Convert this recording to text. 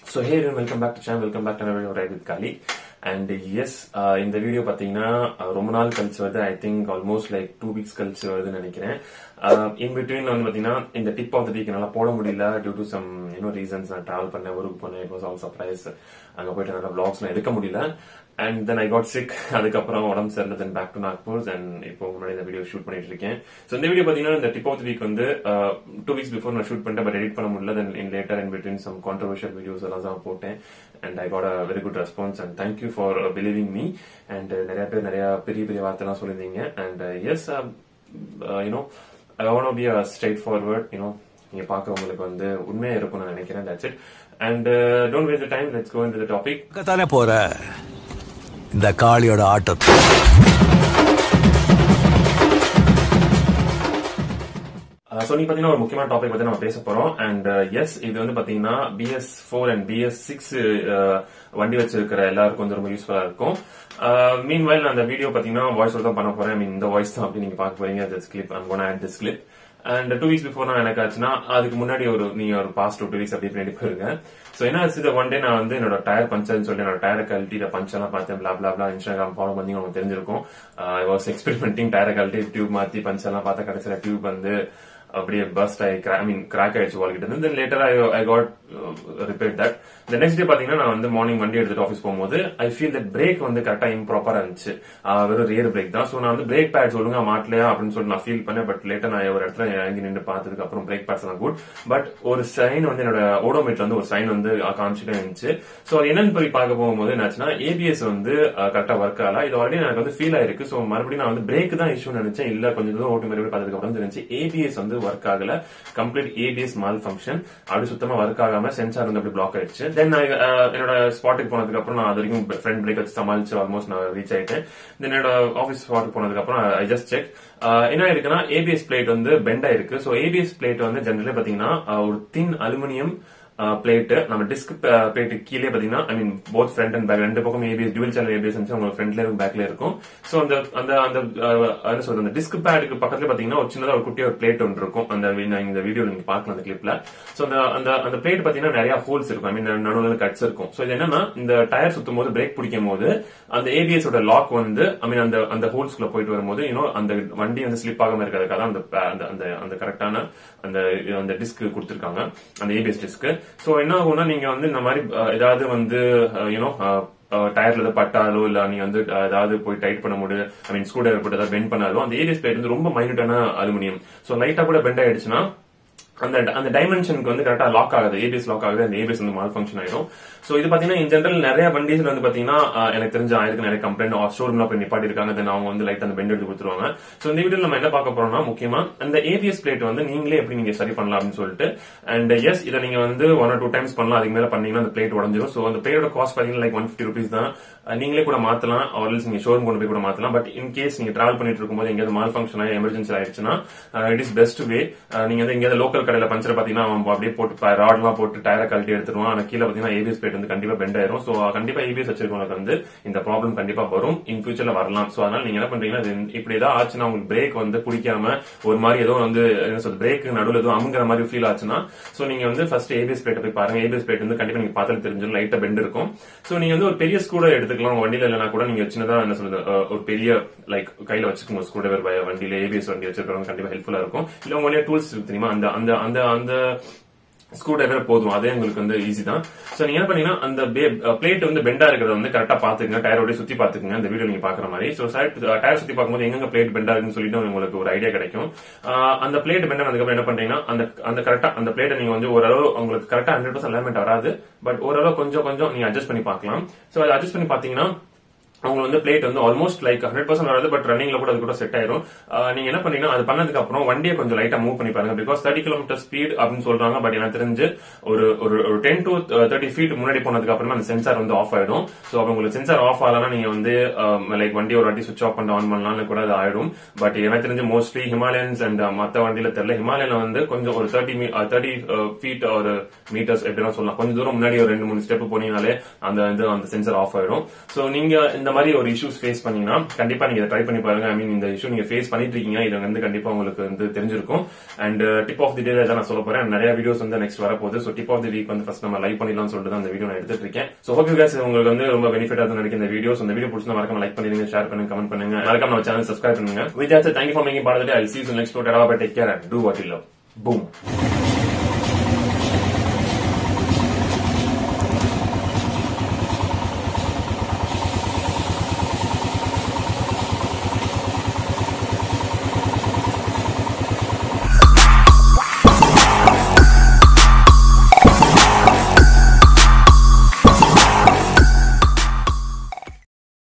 so hey welcome back to channel welcome back to video ride with Kaali and yes இந்த video பார்த்தீங்கன்னா uh, ரொம்ப நாள் கழிச்சு வருது I think almost like two weeks கழிச்சு வருதுன்னு நினைக்கிறேன் இன் பிட்வீன் வந்து பார்த்தீங்கன்னா இந்த டிப் ஆஃப் த வீக் என்னால் போட முடியல டியூ டு சம் இன்னும் ரீசன்ஸ் நான் ட்ராவல் பண்ணேன் ஊருக்கு போனேன் இட் வாஸ் ஆல் சர்ப்ரைஸ் அங்கே போயிட்டு என்னால் vlogsலாம் எடுக்க முடியல and then I got sick அதுக்கப்புறம் உடம்பு சரியில்லை then back to Nagpur and இப்போ முன்னாடி இந்த வீடியோ ஷூட் பண்ணிட்டு இருக்கேன் ஸோ இந்த வீடியோ பார்த்தீங்கன்னா இந்த டிப் ஆஃப் வீக் வந்து டூ வீக்ஸ் பிஃபோர் நான் ஷூட் பண்ணிட்டேன் பட் எடிட் பண்ண முடியல then in later in between some controversial videos எல்லாம் தான் போட்டேன் and I got a very good response and thank you for believing me and நிறைய பேர் நிறைய பெரிய பெரிய வார்த்தைலாம் சொல்லியிருந்தீங்க and yes you know I want be a straight forward you know நீங்க பார்க்கறவங்களுக்கு வந்து உண்மையா இருக்கும்னு நான் நினைக்கிறேன் that's it and don't waste time let's go in the topic தானே போற இந்த காளியோட ஆட்டத்தை ஸோ நீ பார்த்தீங்கன்னா ஒரு முக்கியமான டாபிக் பத்தி நம்ம பேச போறோம் அண்ட் எஸ் இது வந்து பாத்தீங்கன்னா BS four and BS six வண்டி வச்சிருக்கிற எல்லாருக்கும் வந்து ரொம்ப யூஸ்ஃபுல்லா இருக்கும் மீன் வைல் நான் அந்த வீடியோ பாத்தீங்கன்னா வாய்ஸ் தான் பண்ண போறேன் I mean, இந்த வாய்ஸ் தான் அப்படி நீங்க பார்க்க போறீங்க this clip I'm gonna add this clip and two weeks before நான் எனக்கு ஆச்சுன்னா அதுக்கு முன்னாடி ஒரு நீங்க ஒரு பாஸ்ட் டூ வீக்ஸ் அப்படி பின்னாடி போயிருங்க சோ என்ன ஆச்சு ஒன் டே நான் வந்து என்னோட டயர் பஞ்சர்னு சொல்லி என்னோட டயரை கழட்டி இதை பஞ்சர்லாம் பார்த்தேன் பிளா பிளா பிளா இன்ஸ்டாகிராம் ஃபாலோ பண்ணி உங்களுக்கு தெரிஞ்சிருக்கும் ஐ வாஸ் எக்ஸ்பெரிமெண்டிங் டயரை கழட்டி டியூப் மாத்தி பஞ்சர்லாம் பார்த்தா கடைசியில டியூப் வந்து அப்படியே பஸ்ட் ஆகி ஐ மீன் கிராக் ஆயிடுச்சு வால்கிட்ட இருந்து then later I I got repair that இந்த நெக்ஸ்ட் டே பாத்தீங்கன்னா நான் வந்து மார்னிங் வண்டி எடுத்துட்டு ஆஃபீஸ் போகும்போது ஐ ஃபீல் தட் பிரேக் வந்து கரெக்டா இம்ப்ராப்பரா இருந்துச்சு ஆஹ் வெறும் ரியர் பிரேக் தான் ஸோ நான் வந்து பிரேக் பேட்ஸ் ஒழுங்கா மாட்டலையா அப்படின்னு சொல்லி நான் ஃபீல் பண்ணேன் பட் லேட்டர் நான் ஒரு இடத்துல இறங்கி நின்று பார்த்ததுக்கு அப்புறம் பிரேக் பேட்ஸ் எல்லாம் குட் பட் ஒரு சைன் வந்து என்னோட ஓடோமீட்டர் வந்து ஒரு சைன் வந்து காமிச்சிட்டே இருந்துச்சு ஸோ அது என்னன்னு போய் பார்க்க போகும்போது என்னாச்சுன்னா ஏபிஎஸ் வந்து கரெக்டா ஒர்க் ஆகல இது ஆல்ரெடி எனக்கு வந்து ஃபீல் ஆயிருக்கு ஸோ மறுபடியும் நான் வந்து பிரேக் தான் இஷ்யூ நினைச்சேன் இல்ல கொஞ்சம் தூரம் ஓட்டு மறுபடியும் பார்த்ததுக்கு அப்புறம் தெரிஞ்சு ஏபிஎஸ் வந்து ஒர்க் ஆகல கம்ப்ளீட் ஏபிஎஸ் மால் ஃபங்க்ஷன் அப்படி சுத்தமா ஒர்க் ஆகாம சென்சார் வந்து அப்படி பிளாக் ஆயிடுச்சு தென் என்னோட ஸ்பாட்டுக்கு போனதுக்கு அப்புறம் நான் அது வரைக்கும் ஃப்ரண்ட் பிரேக் வச்சு சமாளிச்சு ஆல்மோஸ்ட் நான் ரீச் ஆயிட்டேன் தென் என்னோட ஆஃபீஸ் ஸ்பாட்டுக்கு போனதுக்கு அப்புறம் ஐ ஜஸ்ட் செக் என்ன ஆயிருக்குன்னா ஏபிஎஸ் பிளேட் வந்து பெண்ட் ஆயிருக்கு ஸோ ஏபிஎஸ் பிளேட் வந்து ஜென்ரலி பாத்தீங்கன்னா uh, ஒரு தின் அலுமினியம் பிளேட் நம்ம டிஸ்க் பிளேட் கீழே பாத்தீங்கன்னா I mean both front and back ரெண்டு பக்கம் ஏபிஎஸ் டியூல் சேனல் ஏபிஎஸ் வந்து உங்களுக்கு ஃப்ரண்ட்ல இருக்கும் பேக்ல இருக்கும் சோ அந்த அந்த அந்த அஹ், என்ன சொல்றது அந்த டிஸ்க் பேடுக்கு பக்கத்துல பாத்தீங்கன்னா ஒரு சின்னதா ஒரு குட்டியா ஒரு பிளேட் ஒன்று இருக்கும் அந்த வி- நான் இந்த வீடியோ நீங்க பார்க்கலாம் அந்த கிளிப்ல சோ அந்த அந்த அந்த பிளேட் பாத்தீங்கன்னா நிறைய ஹோல்ஸ் இருக்கும் ஐ மீன் நடுவில் கட்ஸ் இருக்கும் சோ இது என்னன்னா இந்த டயர் சுத்தும் போது பிரேக் பிடிக்கும் போது அந்த ஏபிஎஸ் ஓட லாக் வந்து ஐ மீன் அந்த அந்த ஹோல்ஸ்குள்ள போயிட்டு வரும்போது இன்னும் அந்த வண்டி வந்து ஸ்லிப் ஆகாம இருக்கிறதுக்காக தான் அந்த pa- அந்த அந்த அந்த கரெக்டான அந்த அந்த டிஸ்க் கொடுத்திருக்காங்க அந்த ஏபிஎஸ் டிஸ்க் சோ என்ன ஆகும்னா நீங்க வந்து இந்த மாதிரி அஹ், ஏதாவது வந்து யூனோ டயர்ல ஏதாவது பட்டாலோ இல்ல நீங்க வந்து அஹ், ஏதாவது போய் டைட் பண்ண முடியும் ஐ மீன் ஸ்க்ரூ டிரைவர் போட்டு ஏதாவது பெண்ட் பண்ணாலும் அந்த ஏபிஎஸ் பிளேட் வந்து ரொம்ப மைனூட்டான அலுமினியம் சோ லைட்டா கூட பெண்ட் ஆயிடுச்சுன்னா அந்த அந்த டைமென்ஷனுக்கு வந்து கரெக்டா லாக் ஆகுது ஏபிஎஸ் லாக் ஆகுது அந்த ஏபிஎஸ் வந்து மால் ஃபங்க்ஷன் ஆயிடும் சோ இது பாத்தீங்கன்னா இன் ஜெனரல் நிறைய வண்டிஸ்ல வந்து பாத்தீங்கன்னா அஹ், எனக்கு தெரிஞ்ச ஆயிருக்கு நிறைய கம்ப்ளைண்ட் ஷோரூம்ல போய் நிப்பாட்டி இருக்காங்க தென் அவங்க வந்து லைட் அந்த பெண்ட் எடுத்து கொடுத்துருவாங்க சோ இந்த வீடியோ நம்ம என்ன பார்க்க போறோம்னா முக்கியமா அந்த ஏபிஎஸ் பிளேட் வந்து நீங்களே எப்படி நீங்க சரி பண்ணலாம் அப்படின்னு சொல்லிட்டு அண்ட் எஸ் இதை நீங்க வந்து ஒன் ஆர் டூ டைம்ஸ் பண்ணலாம் அதுக்கு மேல பண்ணீங்கன்னா அந்த பிளேட் உடஞ்சிரும் சோ அந்த பிளேட்டோட காஸ்ட் பாத்தீங்கன்னா லைக் ஒன் ஃபிஃப்டி ருபீஸ் தான் அஹ், நீங்களே கூட மாத்தலாம் ஆல்ரெடி நீங்க ஷோரூம் கொண்டு போய் கூட மாத்தலாம் பட் இன் கேஸ் நீங்க டிராவல் பண்ணிட்டு இருக்கும்போது எங்கேயாவது மால் ஃபங்க்ஷன் ஆகி எமர்ஜென்சி ஆயிடுச்சுன்னா இட் இஸ் பெஸ்ட் வே நீங்க வந்து எங்கேயாவது லோக்கல் கடையில பஞ்சர் பாத்தீங்கன்னா அவன் அப்படியே போட்டு ராட் எல்லாம் போட்டு டயரை கழட்டி எடுத்துருவான் ஆனா கீழே பாத்தீங்கன்னா ஏபிஎஸ் பிளேட் வந்து கண்டிப்பா பெண்ட் ஆயிரும் சோ கண்டிப்பா ஏபிஎஸ் வச்சிருக்கவங்களுக்கு வந்து இந்த ப்ராப்ளம் கண்டிப்பா வரும் இன் ஃபியூச்சர்ல வரலாம் சோ அதனால நீங்க என்ன பண்றீங்கன்னா இது இப்படி ஏதாவது ஆச்சுன்னா உங்களுக்கு பிரேக் வந்து பிடிக்காம ஒரு மாதிரி ஏதோ வந்து என்ன சொல்றது பிரேக் நடுவில் ஏதோ அமுங்கிற மாதிரி ஃபீல் ஆச்சுன்னா சோ நீங்க வந்து ஃபர்ஸ்ட் ஏபிஎஸ் பிளேட் போய் பாருங்க ஏபிஎஸ் பிளேட் வந்து கண்டிப்பா நீங்க பார்த்தாலே தெரிஞ்சிடும் லைட்டா பெண்ட் இருக்கும் சோ நீங்க வந்து ஒரு பெரிய ஸ்க்ரூ எடுத்துக்கலாம் உங்க வண்டியில இல்லைனா கூட நீங்க சின்னதா என்ன சொல்றது அஹ், ஒரு பெரிய லைக் கையில வச்சுக்கோங்க ஸ்க்ரூ டிரைவர் வண்டியில ஏபிஎஸ் வண்டி வச்சிருக்கிறவங்க கண்டிப்பா ஹெல்ப்ஃபுல்லா இருக்கும் இல்ல உங்க வண்டியில டூல்ஸ் இருக்கு தெரியுமா அந்த அந்த அந்த அந்த ஸ்க்ரூ டிரைவர் போதும் அதே உங்களுக்கு வந்து ஈஸி தான் சோ நீங்க என்ன பண்ணீங்கன்னா அந்த பிளேட் வந்து பெண்டா இருக்கிறத வந்து கரெக்டா பாத்துக்கங்க டயரோட சுத்தி பாத்துக்கங்க இந்த வீடியோ நீங்க பாக்குற மாதிரி சோ டயர் சுத்தி பார்க்கும்போது எங்க பிளேட் பெண்டா இருக்குன்னு சொல்லிட்டு உங்களுக்கு ஒரு ஐடியா கிடைக்கும் ஆஹ் அந்த பிளேட் பெண்ட் ஆனதுக்கு என்ன பண்றீங்கன்னா அந்த அந்த கரெக்டா அந்த பிளேட்டை நீங்க வந்து ஓரளவு உங்களுக்கு கரெக்டா ஹண்ட்ரட் பர்சன்ட் அலைன்மெண்ட் வராது பட் ஓரளவு கொஞ்சம் கொஞ்சம் நீங்க அட்ஜஸ்ட் பண்ணி பார்க்கலாம் சோ அதை அட்ஜஸ்ட் பண்ணி பாத்தீங்கன்னா அவங்க வந்து பிளேட் வந்து ஆல்மோஸ்ட் லைக் ஹண்ட்ரட் பர்சன்ட் வராது பட் ரன்னிங்ல கூட அது கூட செட் ஆயிரும் ஆஹ் நீங்க என்ன பண்ணீங்கன்னா அது பண்ணதுக்கு அப்புறம் வண்டியை கொஞ்சம் லைட்டா மூவ் பண்ணி பாருங்க பிகாஸ் தேர்ட்டி கிலோமீட்டர் ஸ்பீட் அப்படின்னு சொல்றாங்க பட் எனக்கு தெரிஞ்சு ஒரு ஒரு ஒரு டென் டு தேர்ட்டி ஃபீட் முன்னாடி போனதுக்கு அப்புறமா அந்த சென்சார் வந்து ஆஃப் ஆயிடும் சோ அப்ப உங்களுக்கு சென்சார் ஆஃப் ஆகலன்னா நீங்க வந்து லைக் வண்டி ஒரு வாட்டி சுவிச் ஆஃப் பண்ணி ஆன் பண்ணலாம் கூட அது ஆயிடும் பட் எனக்கு தெரிஞ்சு மோஸ்ட்லி ஹிமாலயன்ஸ் அண்ட் மத்த வண்டியில தெரியல ஹிமாலயன்ல வந்து கொஞ்சம் ஒரு தேர்ட்டி தேர்ட்டி ஃபீட் ஒரு மீட்டர்ஸ் எப்படின்னா சொல்லலாம் கொஞ்சம் தூரம் முன்னாடி ஒரு ரெண்டு மூணு ஸ்டெப் போனீங்கனாலே அந்த இது அந்த சென்சார் ஆஃப் ஆயிடும் சோ நீங்க இந்த இந்த மாதிரி ஒரு இஷ்யூஸ் ஃபேஸ் பண்ணீங்கன்னா கண்டிப்பா நீங்க ட்ரை பண்ணி பாருங்க ஐ மீன் இந்த இஷ்யூ நீங்க ஃபேஸ் பண்ணிட்டு இருக்கீங்க இது வந்து கண்டிப்பா உங்களுக்கு வந்து தெரிஞ்சிருக்கும் and tip of the day தான் நான் சொல்ல போறேன் And நிறைய வீடியோஸ் வந்து நெக்ஸ்ட் வரப்போகுது so tip of the week வந்து ஃபர்ஸ்ட் நம்ம லைவ் பண்ணிடலாம்னு சொல்லிட்டு தான் இந்த வீடியோ நான் எடுத்துட்டு இருக்கேன் ஸோ ஹோப் யூ guys உங்களுக்கு வந்து ரொம்ப பெனிஃபிட் ஆகுது நினைக்கிற இந்த வீடியோஸ் இந்த வீடியோ பிடிச்சா மறக்காம லைக் பண்ணுங்க ஷேர் பண்ணுங்க கமெண்ட் பண்ணுங்க மறக்காம நம்ம சேனல் சப்ஸ்கிரைப் பண்ணுங்க with thank you for making part of I see you next take care and do what you love boom